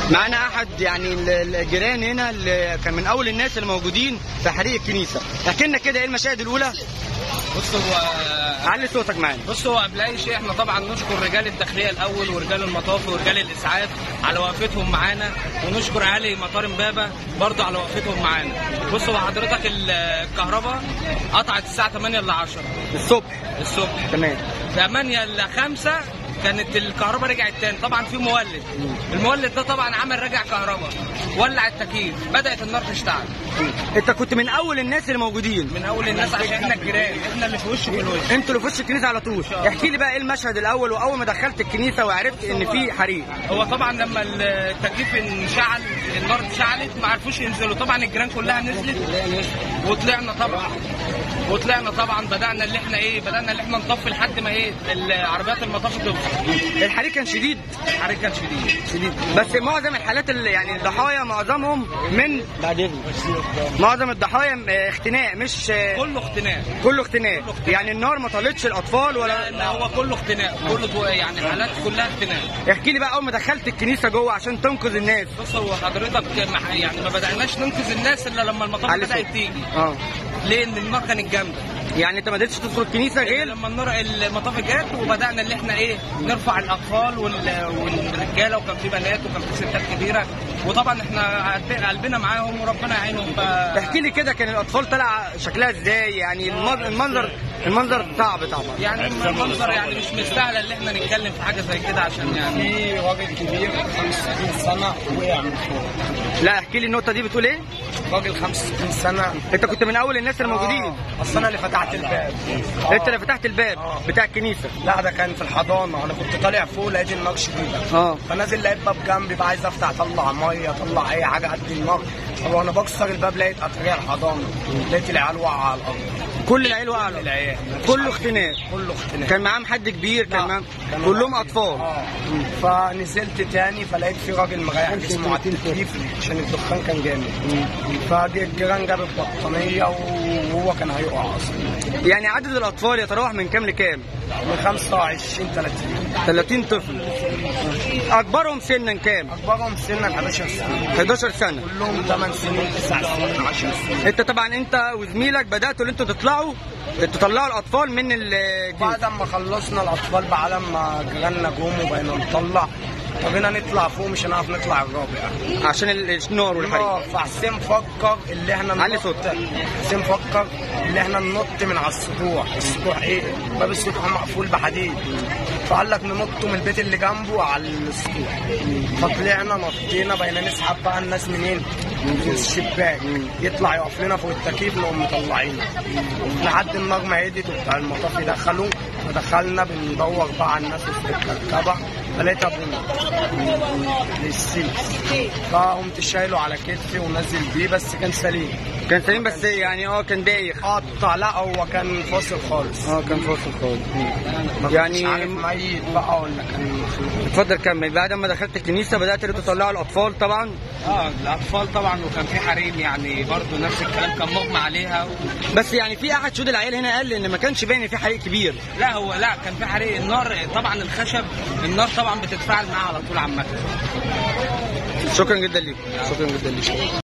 معانا احد يعني ال- الجيران هنا اللي كان من اول الناس اللي موجودين في حريق الكنيسه احكي لنا كده ايه المشاهد الاولى بص هو علي صوتك معانا بص هو قبل اي شيء احنا طبعا نشكر رجال الداخليه الاول ورجال المطاف ورجال الاسعاف على وقفتهم معانا ونشكر اهالي مطار امبابه برضه على وقفتهم معانا بص هو حضرتك ال- الكهرباء قطعت الساعه 8 ل 10 الصبح الصبح تمام 8 ل 5 كانت الكهرباء رجعت تاني طبعا في مولد المولد ده طبعا عمل رجع كهرباء ولع التكييف بدات النار تشتعل انت كنت من اول الناس اللي موجودين من اول الناس عشان احنا الجيران احنا اللي في وش في الوش انتوا اللي في وش الكنيسه على طول احكي لي بقى ايه المشهد الاول واول ما دخلت الكنيسه وعرفت ان في حريق هو طبعا لما التكييف انشعل النار اتشعلت ما عرفوش ينزلوا طبعا الجيران كلها نزلت وطلعنا طبعا وطلعنا طبعا بدانا اللي احنا ايه بدانا اللي احنا نطفي لحد ما ايه العربيات المطافي توصل الحريق كان شديد الحريق كان شديد شديد بس معظم الحالات اللي يعني الضحايا معظمهم من معظم الضحايا اه، اختناق مش اه، كله اختناق كله اختناق يعني النار ما طالتش الاطفال لا ولا لا هو كله اختناق كله تو- يعني حالات كلها اختناق احكي لي بقى اول ما دخلت الكنيسه جوه عشان تنقذ الناس بص هو حضرتك مع- يعني ما بدأناش ننقذ الناس الا لما المطافي علي بدأت صوت. تيجي اه ليه؟ ان النار كانت جامده يعني انت ما قدرتش تدخل الكنيسه غير لما النار المطافي جت وبدانا اللي احنا ايه نرفع الاطفال وال- والرجاله وكان في بنات وكان في ستات كبيره وطبعا احنا قلب- قلبنا معاهم وربنا يعينهم ف احكي لي كده كان الاطفال طالعه شكلها ازاي يعني المن- المنظر المنظر صعب طبعا يعني المنظر يعني مش مستاهله اللي احنا نتكلم في حاجه زي كده عشان يعني في راجل كبير 65 سنة وقع من فوق لا احكي لي النقطه دي بتقول ايه راجل 65 سنة انت كنت من اول الناس اللي موجودين آه، اصل انا اللي فتحت الباب انت اللي فتحت الباب بتاع الكنيسه لا ده كان في الحضانة انا كنت طالع فوق لقيت النار شديدة اه فنازل لقيت باب جنبي بقى عايز افتح اطلع ميه اطلع اي حاجه قد النار هو انا بكسر الباب لقيت قطريه الحضانه لقيت العيال واقعه على الارض كل العيال وقعوا العيال كله اختناق كله اختناق كان معاهم حد كبير كان لا، معاهم كانوا كلهم واقفين. اطفال اه فنزلت تاني فلقيت في راجل مغير جسمه على التكييف عشان الدخان كان جامد فجه الجيران جاب البطانيه وهو كان هيقع اصلا يعني عدد الاطفال يتراوح من كام لكام من 25 30 30 طفل اكبرهم سنا كام اكبرهم سنا 11 سنه 11 سنه كلهم 8 سنين 9 سنين 10 سنين انت طبعا انت وزميلك بداتوا ان انتوا تطلعوا تطلعوا الاطفال من ال بعد ما خلصنا الاطفال بقى لما جيراننا جم وبقينا نطلع فبقينا نطلع فوق مش هنعرف نطلع الرابع عشان ال- النار والحريق اه فحسين فكر اللي احنا علي ننط صوتك. حسين فكر اللي احنا ننط من على السطوح السطوح ايه باب السطوح مقفول بحديد فقال لك ننط من البيت اللي جنبه على السطوح فطلعنا نطينا بقينا نسحب بقى الناس منين من الشباك يطلع يقف لنا فوق التكييف نقوم مطلعينه لحد النار ما هدت وبتاع المطافي دخلوا فدخلنا بندور بقى على الناس في الكركبه فلقيت ابونا للسيس فقمت شايله على كتفي ونازل بيه بس كان سليم كان سليم بس يعني اه كان دايخ قطع لا هو كان فاصل خالص اه كان فاصل خالص ما يعني- يعني عارف ميت بقى ولا كان اتفضل كمل بعد ما دخلت الكنيسه بدات ان تطلعوا الاطفال طبعا اه الاطفال طبعا وكان في حريم يعني برضو نفس الكلام كان مغمى عليها بس يعني في احد شهود العيال هنا قال ان ما كانش باين ان في حريق كبير لا هو لا كان في حريق النار طبعا الخشب النار طبعا بتتفاعل معاه على طول عامه شكرا جدا ليك شكرا جدا ليك